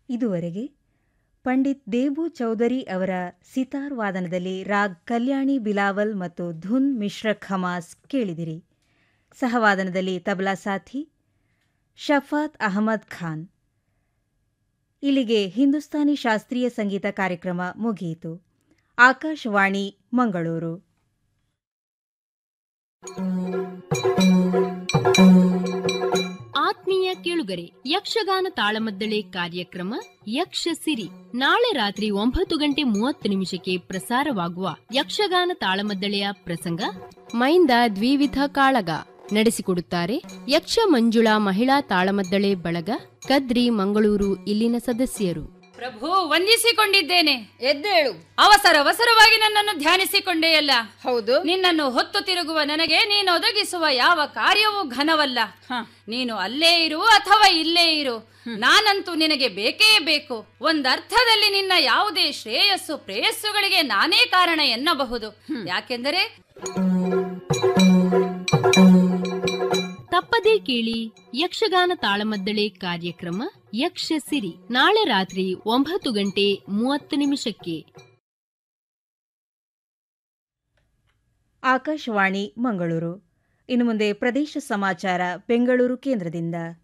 ಇದುವರೆಗೆ ಪಂಡಿತ್ ದೇಬು ಚೌಧರಿ ಅವರ ಸಿತಾರ್ ವಾದನದಲ್ಲಿ ರಾಗ್ ಕಲ್ಯಾಣಿ ಬಿಲಾವಲ್ ಮತ್ತು ಧುನ್ ಮಿಶ್ರ ಖಮಾಸ್ ಕೇಳಿದಿರಿ ಸಹವಾದನದಲ್ಲಿ ತಬಲಾ ಸಾಥಿ ಶಫಾತ್ ಅಹಮದ್ ಖಾನ್ ಇಲ್ಲಿಗೆ ಹಿಂದೂಸ್ತಾನಿ ಶಾಸ್ತ್ರೀಯ ಸಂಗೀತ ಕಾರ್ಯಕ್ರಮ ಮುಗಿಯಿತು ಆಕಾಶವಾಣಿ ಮಂಗಳೂರು ಆತ್ಮೀಯ ಕೇಳುಗರೆ ಯಕ್ಷಗಾನ ತಾಳಮದ್ದಳೆ ಕಾರ್ಯಕ್ರಮ ಯಕ್ಷ ಸಿರಿ ನಾಳೆ ರಾತ್ರಿ ಒಂಬತ್ತು ಗಂಟೆ ಮೂವತ್ತು ನಿಮಿಷಕ್ಕೆ ಪ್ರಸಾರವಾಗುವ ಯಕ್ಷಗಾನ ತಾಳಮದ್ದಳೆಯ ಪ್ರಸಂಗ ಮೈಂದ ದ್ವಿವಿಧ ಕಾಳಗ ನಡೆಸಿಕೊಡುತ್ತಾರೆ ಯಕ್ಷ ಮಂಜುಳಾ ಮಹಿಳಾ ತಾಳಮದ್ದಳೆ ಬಳಗ ಕದ್ರಿ ಮಂಗಳೂರು ಇಲ್ಲಿನ ಸದಸ್ಯರು ಪ್ರಭು ವಂದಿಸಿಕೊಂಡಿದ್ದೇನೆ ಎದ್ದೇಳು ಅವಸರ ಅವಸರವಾಗಿ ನನ್ನನ್ನು ಧ್ಯಾನಿಸಿಕೊಂಡೇಯಲ್ಲ ಹೌದು ನಿನ್ನನ್ನು ಹೊತ್ತು ತಿರುಗುವ ನನಗೆ ನೀನು ಒದಗಿಸುವ ಯಾವ ಕಾರ್ಯವೂ ಘನವಲ್ಲ ನೀನು ಅಲ್ಲೇ ಇರು ಅಥವಾ ಇಲ್ಲೇ ಇರು ನಾನಂತೂ ನಿನಗೆ ಬೇಕೇ ಬೇಕು ಒಂದರ್ಥದಲ್ಲಿ ನಿನ್ನ ಯಾವುದೇ ಶ್ರೇಯಸ್ಸು ಪ್ರೇಯಸ್ಸುಗಳಿಗೆ ನಾನೇ ಕಾರಣ ಎನ್ನಬಹುದು ಯಾಕೆಂದರೆ ತಪ್ಪದೇ ಕೇಳಿ ಯಕ್ಷಗಾನ ತಾಳಮದ್ದಳೆ ಕಾರ್ಯಕ್ರಮ ಯಕ್ಷ ಸಿರಿ ನಾಳೆ ರಾತ್ರಿ ಒಂಬತ್ತು ಗಂಟೆ ಮೂವತ್ತು ನಿಮಿಷಕ್ಕೆ ಆಕಾಶವಾಣಿ ಮಂಗಳೂರು ಇನ್ನು ಮುಂದೆ ಪ್ರದೇಶ ಸಮಾಚಾರ ಬೆಂಗಳೂರು ಕೇಂದ್ರದಿಂದ